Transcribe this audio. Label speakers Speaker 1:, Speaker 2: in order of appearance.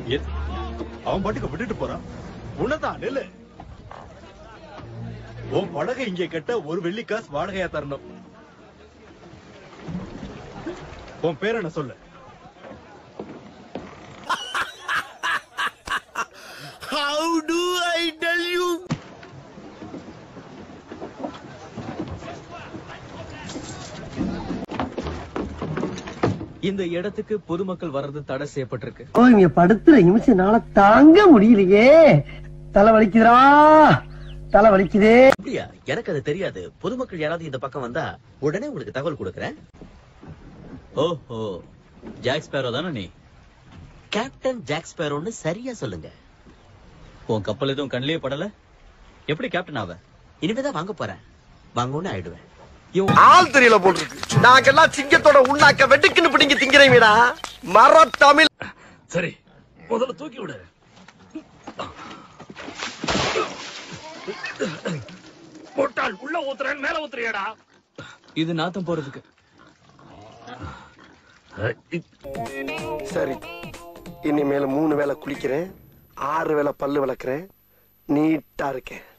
Speaker 1: எ- அவன் பாட்டுக்கு விட்டுட்டு போறான் உன்னதான் நில்லு உன் படகை இங்க கட்ட ஒரு வெள்ளி காசு வாடகையா தரணும் உன் பேர் என்ன சொல்லு
Speaker 2: How do I tell you?
Speaker 3: இந்த இடத்துக்கு பொதுமக்கள் வர்றது தடை செய்யப்பட்டிருக்கு
Speaker 4: ஓ இங்க படுத்துற நிமிஷம்னால தாங்க முடியலையே தலை வலிக்குதுடா தலை வலிக்குதே
Speaker 2: அப்படியா எனக்கு அது தெரியாது பொதுமக்கள் யாராவது இந்த பக்கம் வந்தா உடனே உங்களுக்கு தகவல் கொடுக்கறேன்
Speaker 3: ஓஹோ ஜாக் ஸ்பேரோ தானே நீ
Speaker 2: கேப்டன் ஜாக் ஸ்பேரோன்னு சரியா சொல்லுங்க
Speaker 3: உன் கப்பல் எதுவும் கண்ணிலே படல எப்படி கேப்டன் ஆவ
Speaker 2: இனிமேதான் வாங்க போறேன் வாங்கன்னு ஆயிடுவேன்
Speaker 3: இவன்
Speaker 5: ஆள் தெரியல போல் இருக்கு நாங்கெல்லாம் சிங்கத்தோட உண்ணாக்க வெட்டுக்குன்னு பிடிங்க திங்கிறீங்கடா மர தமிழ்
Speaker 1: சரி முதல்ல தூக்கி விடு முட்டாள் உள்ள ஊத்துறேன் மேல ஊத்துறியடா
Speaker 3: இது நாத்தம் போறதுக்கு
Speaker 5: சரி இனிமேல மூணு வேளை குளிக்கிறேன் ஆறு வேளை பல்லு விளக்குறேன் நீட்டா இருக்கேன்